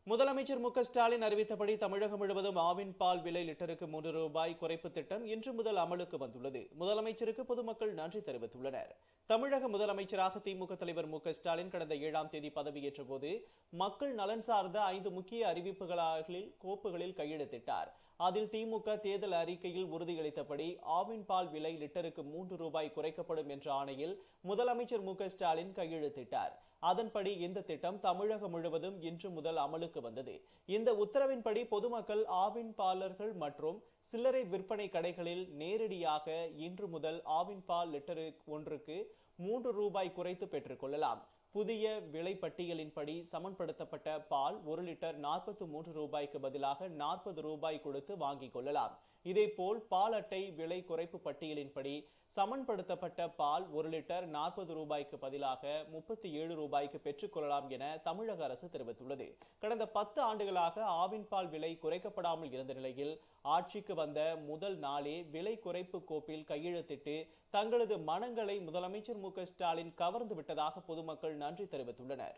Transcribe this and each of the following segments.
முதலமைச்சர் மு க ஸ்டாலின் அறிவித்தபடி தமிழகம் முழுவதும் ஆவின் பால் விலை லிட்டருக்கு மூன்று ரூபாய் குறைப்பு திட்டம் இன்று முதல் அமலுக்கு வந்துள்ளது முதலமைச்சருக்கு பொதுமக்கள் நன்றி தெரிவித்துள்ளனர் தமிழக முதலமைச்சராக திமுக தலைவர் மு க ஸ்டாலின் கடந்த ஏழாம் தேதி பதவியேற்ற போது மக்கள் நலன் சார்ந்த ஐந்து முக்கிய அறிவிப்புகளில் கோப்புகளில் கையெழுத்திட்டார் அதில் திமுக தேர்தல் அறிக்கையில் உறுதியளித்தபடி ஆவின் பால் விலை லிட்டருக்கு மூன்று ரூபாய் குறைக்கப்படும் என்ற ஆணையில் முதலமைச்சர் மு க ஸ்டாலின் கையெழுத்திட்டார் அதன்படி இந்த திட்டம் தமிழகம் முழுவதும் இன்று முதல் அமலுக்கு வந்தது இந்த உத்தரவின்படி பொதுமக்கள் ஆவின் பாலர்கள் மற்றும் சில்லறை விற்பனை கடைகளில் நேரடியாக இன்று முதல் ஆவின் பால் லிட்டரு ஒன்றுக்கு மூன்று ரூபாய் குறைத்து பெற்றுக்கொள்ளலாம் புதிய விலை பட்டியலின்படி சமன்படுத்தப்பட்ட பால் ஒரு லிட்டர் நாற்பத்தி மூன்று ரூபாய்க்கு பதிலாக நாற்பது ரூபாய் கொடுத்து வாங்கிக் கொள்ளலாம் இதேபோல் பால் அட்டை விலை குறைப்பு பட்டியலின்படி சமன்படுத்தப்பட்ட பால் ஒரு லிட்டர் நாற்பது ரூபாய்க்கு பதிலாக முப்பத்தி ஏழு ரூபாய்க்கு பெற்றுக்கொள்ளலாம் என தமிழக அரசு தெரிவித்துள்ளது கடந்த பத்து ஆண்டுகளாக ஆவின் பால் விலை குறைக்கப்படாமல் இருந்த நிலையில் ஆட்சிக்கு வந்த முதல் நாளே விலை குறைப்பு கோப்பில் கையெழுத்திட்டு தங்களது மனங்களை முதலமைச்சர் மு க ஸ்டாலின் கவர்ந்து விட்டதாக பொதுமக்கள் நன்றி தெரிவித்துள்ளனர்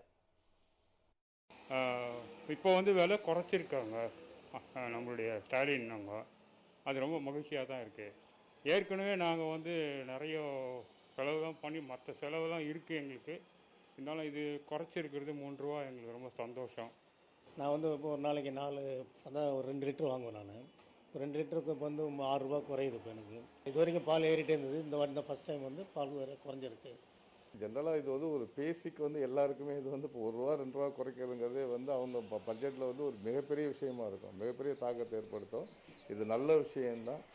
ஆஹ் இப்போ வந்து விலை குறைச்சிருக்காங்க அஹ் நம்மளுடைய ஸ்டாலின் அவங்க அது ரொம்ப மகிழ்ச்சியாக தான் இருக்குது ஏற்கனவே நாங்கள் வந்து நிறைய செலவு தான் பண்ணி மற்ற செலவுலாம் இருக்குது எங்களுக்கு இருந்தாலும் இது குறைச்சிருக்கிறது மூணு ரூபா எங்களுக்கு ரொம்ப சந்தோஷம் நான் வந்து இப்போ ஒரு நாளைக்கு நாலு அதான் ஒரு ரெண்டு லிட்டர் வாங்குவேன் நான் இப்போ ரெண்டு லிட்டருக்கு இப்போ வந்து ஆறு ரூபா குறையுது இப்போ எனக்கு இது வரைக்கும் பால் ஏறிட்டே இருந்தது இந்த வாட்டி தான் ஃபஸ்ட் டைம் வந்து பால் வேறு குறைஞ்சிருக்கு ஜென்ரலாக இது வந்து ஒரு பேசிக் வந்து எல்லாருக்குமே இது வந்து இப்போ ஒரு ரூபா ரெண்டு ரூபா குறைக்கிறதுங்கிறதே வந்து அவங்க பட்ஜெட்டில் வந்து ஒரு மிகப்பெரிய விஷயமா இருக்கும் மிகப்பெரிய தாக்கத்தை ஏற்படுத்தும் இது நல்ல விஷயம்தான்